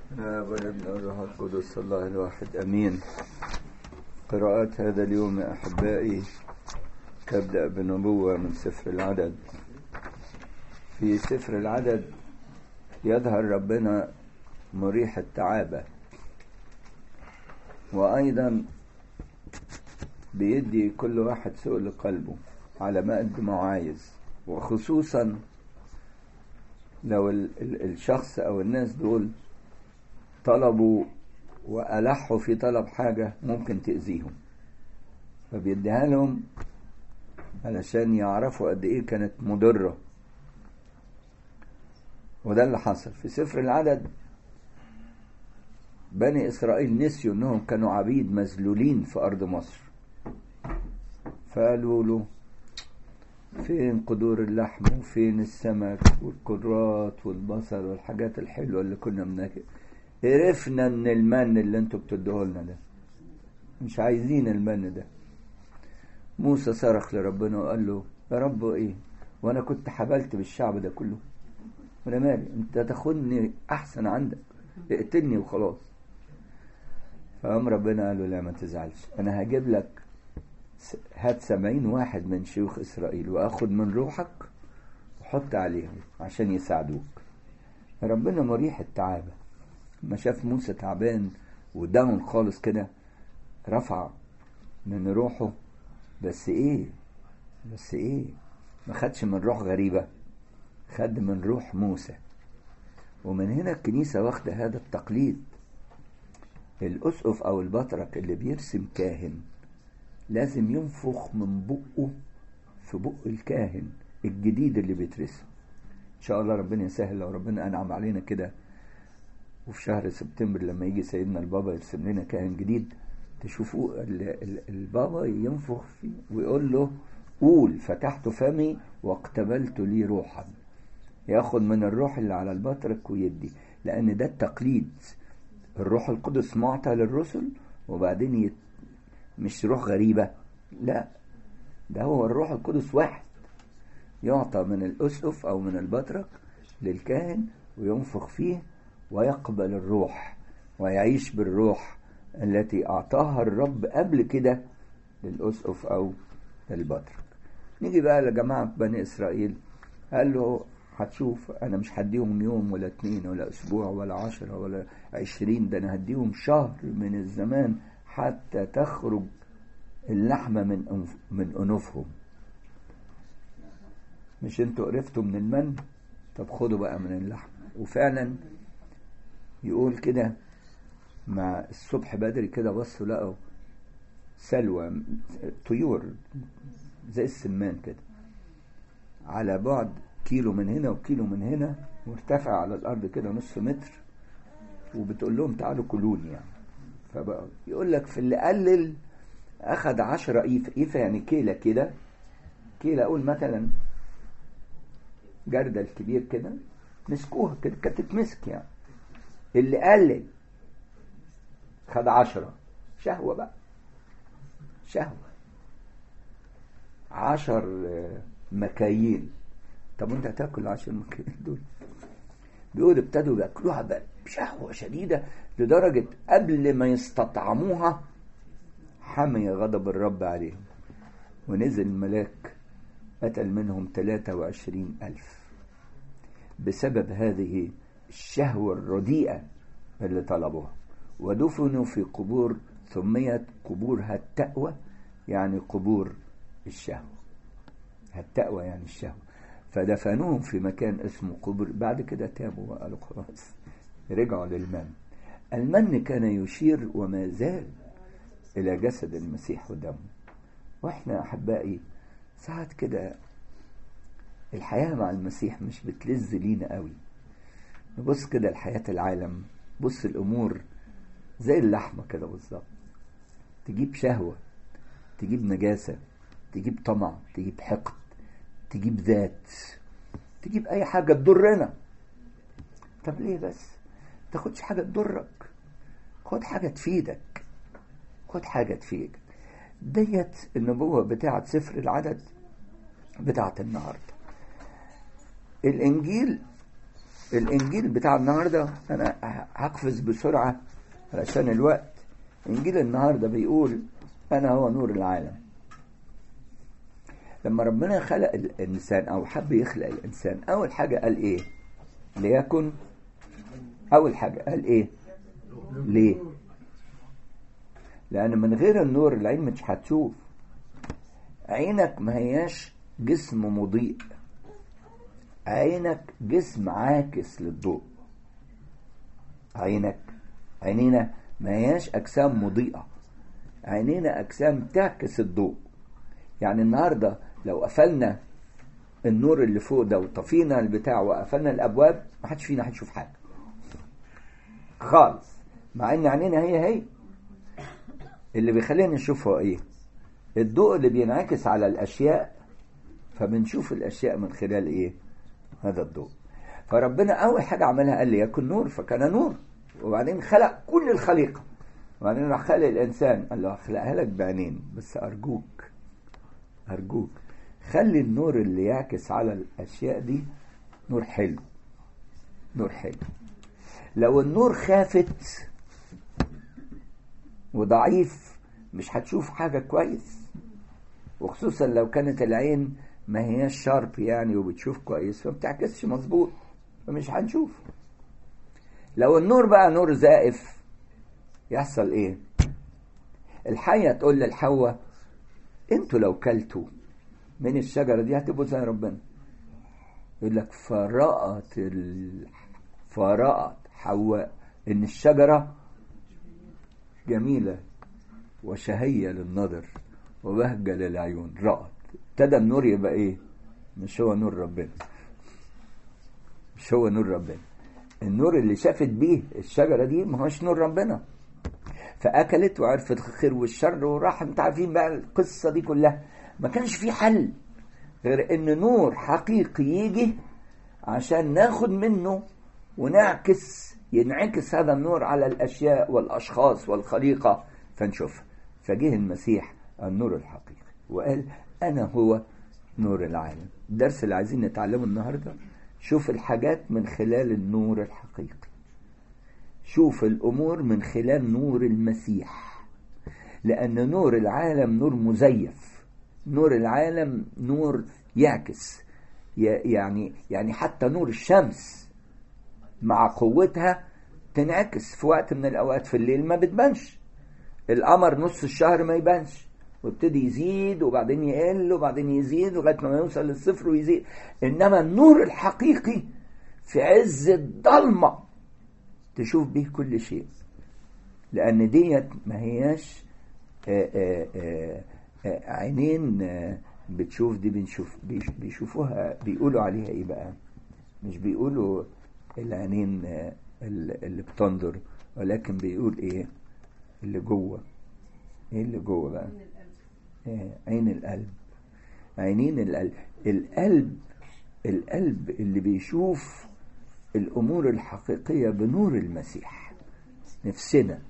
والابن والروح القدس الله الواحد امين قراءات هذا اليوم يا احبائي تبدا بنبوه من سفر العدد في سفر العدد يظهر ربنا مريح التعابه وايضا بيدي كل واحد سوء لقلبه على ما قد ما عايز وخصوصا لو ال ال الشخص او الناس دول طلبوا وألحوا في طلب حاجة ممكن تأذيهم فبيديها لهم علشان يعرفوا قد إيه كانت مضرة وده اللي حصل في سفر العدد بني إسرائيل نسيوا إنهم كانوا عبيد مذلولين في أرض مصر فقالوا له فين قدور اللحم وفين السمك والكرات والبصل والحاجات الحلوة اللي كنا بناكل عرفنا ان المن اللي انتوا بتدوه لنا ده مش عايزين المن ده موسى صرخ لربنا وقال له يا رب ايه وانا كنت حبلت بالشعب ده كله وانا مالي انت تاخدني احسن عندك اقتلني وخلاص فقام ربنا قال له لا ما تزعلش انا هجيب لك هات سبعين واحد من شيوخ اسرائيل واخد من روحك وحط عليهم عشان يساعدوك ربنا مريح التعابه ما شاف موسى تعبان وداون خالص كده رفع من روحه بس ايه بس ايه ما خدش من روح غريبة خد من روح موسى ومن هنا الكنيسة واخدة هذا التقليد الأسقف أو البطرك اللي بيرسم كاهن لازم ينفخ من بقه في بق الكاهن الجديد اللي بيترسم إن شاء الله ربنا يسهل لو ربنا أنعم علينا كده وفي شهر سبتمبر لما يجي سيدنا البابا يرسم لنا كاهن جديد تشوفوا البابا ينفخ فيه ويقول له قول فتحت فمي واقتبلت لي روحا ياخد من الروح اللي على البطرك ويدي لان ده التقليد الروح القدس معطى للرسل وبعدين يت... مش روح غريبة لا ده هو الروح القدس واحد يعطى من الأسقف أو من البطرك للكاهن وينفخ فيه ويقبل الروح ويعيش بالروح التي أعطاها الرب قبل كده للأسقف أو للبطرك نيجي بقى لجماعة بني إسرائيل قال له هتشوف أنا مش هديهم يوم ولا اتنين ولا أسبوع ولا عشرة ولا عشرين ده أنا هديهم شهر من الزمان حتى تخرج اللحمة من أنف من أنوفهم مش انتوا قرفتوا من المن طب خدوا بقى من اللحم وفعلا يقول كده مع الصبح بدري كده بصوا لقوا سلوى طيور زي السمان كده على بعد كيلو من هنا وكيلو من هنا مرتفع على الارض كده نص متر وبتقول لهم تعالوا كلوني يعني فبقى يقول لك في اللي قلل اخد عشرة ايفة ايفة يعني كيلة كده كيلة اقول مثلا جردل كبير كده مسكوها كده كانت تتمسك يعني اللي قلل خد عشرة شهوة بقى شهوة عشر مكاييل طب انت هتاكل عشر مكاييل دول بيقول ابتدوا بياكلوها بقى بشهوة شديدة لدرجة قبل ما يستطعموها حمي غضب الرب عليهم ونزل الملاك قتل منهم 23 ألف بسبب هذه الشهوة الرديئة اللي طلبوها ودفنوا في قبور سميت قبور هالتأوى يعني قبور الشهوة هالتأوى يعني الشهوة فدفنوهم في مكان اسمه قبر بعد كده تابوا وقالوا خلاص رجعوا للمن المن كان يشير وما زال إلى جسد المسيح ودمه وإحنا أحبائي ساعات كده الحياة مع المسيح مش بتلذ لينا قوي نبص كده لحياة العالم بص الأمور زي اللحمة كده بالظبط تجيب شهوة تجيب نجاسة تجيب طمع تجيب حقد تجيب ذات تجيب أي حاجة تضرنا طب ليه بس تاخدش حاجة تضرك خد حاجة تفيدك خد حاجة تفيدك ديت النبوة بتاعت سفر العدد بتاعت النهاردة الإنجيل الانجيل بتاع النهارده انا هقفز بسرعه علشان الوقت انجيل النهارده بيقول انا هو نور العالم لما ربنا خلق الانسان او حب يخلق الانسان اول حاجه قال ايه ليكن اول حاجه قال ايه ليه لان من غير النور العين مش هتشوف عينك ما هياش جسم مضيء عينك جسم عاكس للضوء عينك عينينا ما هياش اجسام مضيئه عينينا اجسام تعكس الضوء يعني النهارده لو قفلنا النور اللي فوق ده وطفينا البتاع وقفلنا الابواب ما حدش فينا هيشوف حاجه خالص مع ان عينينا هي هي اللي بيخلينا نشوفها ايه الضوء اللي بينعكس على الاشياء فبنشوف الاشياء من خلال ايه هذا الضوء فربنا اول حاجه عملها قال لي يكن نور فكان نور وبعدين خلق كل الخليقه وبعدين راح خلق الانسان قال له هخلقها لك بعينين بس ارجوك ارجوك خلي النور اللي يعكس على الاشياء دي نور حلو نور حلو لو النور خافت وضعيف مش هتشوف حاجة كويس وخصوصا لو كانت العين ما هياش شارب يعني وبتشوف كويس فما بتعكسش مظبوط فمش هنشوف لو النور بقى نور زائف يحصل ايه الحية تقول للحواء انتوا لو كلتوا من الشجرة دي هتبقوا زي ربنا يقول لك فرأت ال... فرأت حواء ان الشجرة جميلة وشهية للنظر وبهجة للعيون رأت ابتدى النور يبقى ايه مش هو نور ربنا مش هو نور ربنا النور اللي شافت بيه الشجرة دي ما هوش نور ربنا فأكلت وعرفت الخير والشر وراح انت عارفين بقى القصة دي كلها ما كانش في حل غير ان نور حقيقي يجي عشان ناخد منه ونعكس ينعكس هذا النور على الأشياء والأشخاص والخليقة فنشوفها فجه المسيح النور الحقيقي وقال أنا هو نور العالم الدرس اللي عايزين نتعلمه النهاردة شوف الحاجات من خلال النور الحقيقي شوف الأمور من خلال نور المسيح لأن نور العالم نور مزيف نور العالم نور يعكس يعني يعني حتى نور الشمس مع قوتها تنعكس في وقت من الأوقات في الليل ما بتبانش القمر نص الشهر ما يبانش ويبتدي يزيد وبعدين يقل وبعدين يزيد لغايه ما يوصل للصفر ويزيد انما النور الحقيقي في عز الضلمه تشوف به كل شيء لان ديت ما هياش آآ آآ آآ عينين بتشوف دي بنشوف بيشوفوها بيقولوا عليها ايه بقى مش بيقولوا العينين اللي بتنظر ولكن بيقول ايه اللي جوه ايه اللي جوه بقى إيه عين القلب عينين القلب القلب القلب اللي بيشوف الامور الحقيقيه بنور المسيح نفسنا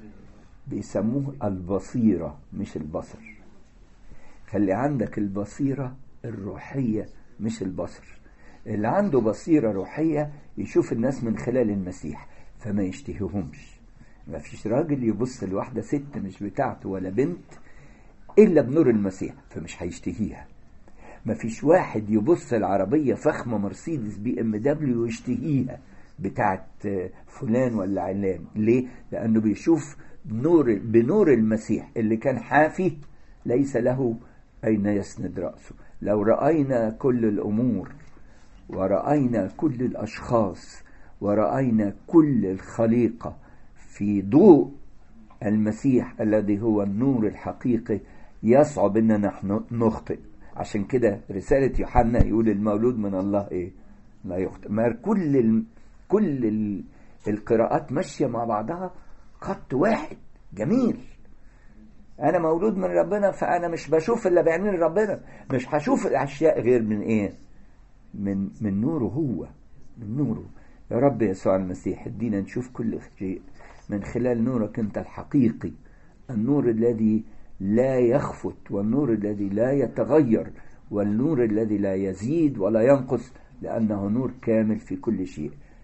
بيسموه البصيره مش البصر خلي عندك البصيره الروحيه مش البصر اللي عنده بصيره روحيه يشوف الناس من خلال المسيح فما يشتهيهمش ما فيش راجل يبص لواحدة ست مش بتاعته ولا بنت إلا بنور المسيح فمش هيشتهيها ما فيش واحد يبص العربية فخمة مرسيدس بي ام دبليو ويشتهيها بتاعت فلان ولا علان ليه؟ لأنه بيشوف بنور, بنور المسيح اللي كان حافي ليس له أين يسند رأسه لو رأينا كل الأمور ورأينا كل الأشخاص ورأينا كل الخليقة في ضوء المسيح الذي هو النور الحقيقي يصعب ان نحن نخطئ عشان كده رسالة يوحنا يقول المولود من الله ايه لا يخطئ ما كل ال... كل ال... القراءات ماشية مع بعضها خط واحد جميل انا مولود من ربنا فانا مش بشوف الا بعينين ربنا مش هشوف الاشياء غير من ايه من من نوره هو من نوره يا رب يسوع المسيح ادينا نشوف كل شيء من خلال نورك انت الحقيقي النور الذي لا يخفت والنور الذي لا يتغير والنور الذي لا يزيد ولا ينقص لانه نور كامل في كل شيء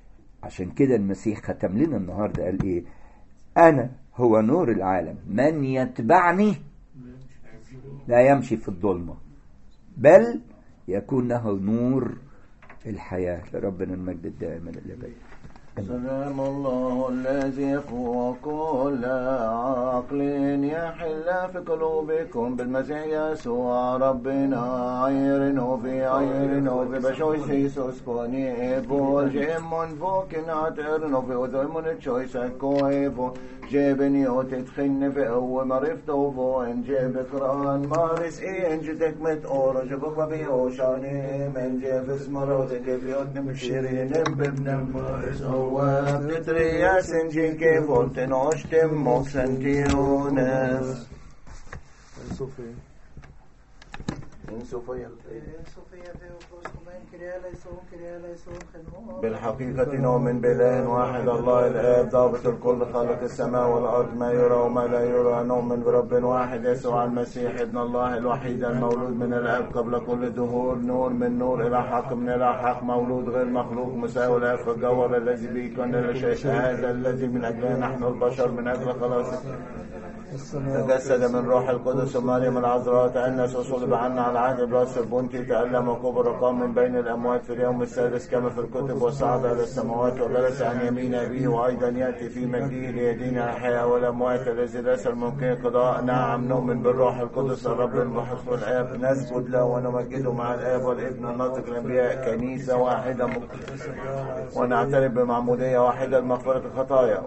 عشان كده المسيح ختم لنا النهارده قال ايه انا هو نور العالم من يتبعني لا يمشي في الظلمه بل يكون له نور الحياه لربنا المجد الدائم الابدي سلام الله الذي فوق كل عقل يحل في قلوبكم بالمسيح يسوع ربنا عيرن في عيرن في بشويس يسوس كوني بول جيمون فوكن عترن في وذمون تشويس كويبو جيبن يوتتخن في أو مرفتو فو إن جيب قران مارس إن جتك مت أورو جبك بيوشاني من جيب اسمرو تكيف يوتنم شيرين ببنم مارس هو بتريا سنجين كيف قلتن عشتم موكسنتيونس صوفيا من صوفيا صوفيا فيوكوسكم كريا ليسون كريا ليسون خنمون بالحقيقة نؤمن بإله واحد الله الآب ضابط الكل خالق السماء والأرض ما يرى وما لا يرى نؤمن برب واحد يسوع المسيح ابن الله الوحيد المولود من الآب قبل كل الدهور نور من نور إلى حق من إلى حق مولود غير مخلوق مساوي الآب في الجوهر الذي به كان كل شيء هذا الذي من أجله نحن البشر من أجل خلاص تجسد من روح القدس ومريم العذراء تأنس وصلب عنا على عهد براس البنطي تألم وكبر وقام من بين الأموات في اليوم السادس كما في الكتب وصعد إلى السماوات وجلس عن يمين أبيه وأيضا يأتي في مجده ليدين الأحياء والأموات الذي ليس الممكن قضاء نعم نؤمن بالروح القدس الرب المحق والآب نسجد له ونمجده مع الآب والابن الناطق الأنبياء كنيسة واحدة مقدسة ونعترف بمعمودية واحدة لمغفرة الخطايا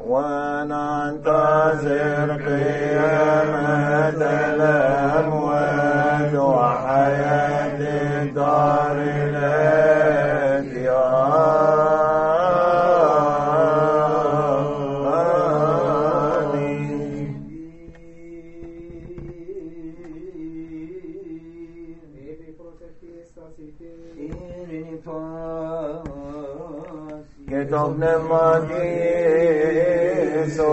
وننتظر قيامة الأموات وحياة الدار الآتية آمين Que tornem a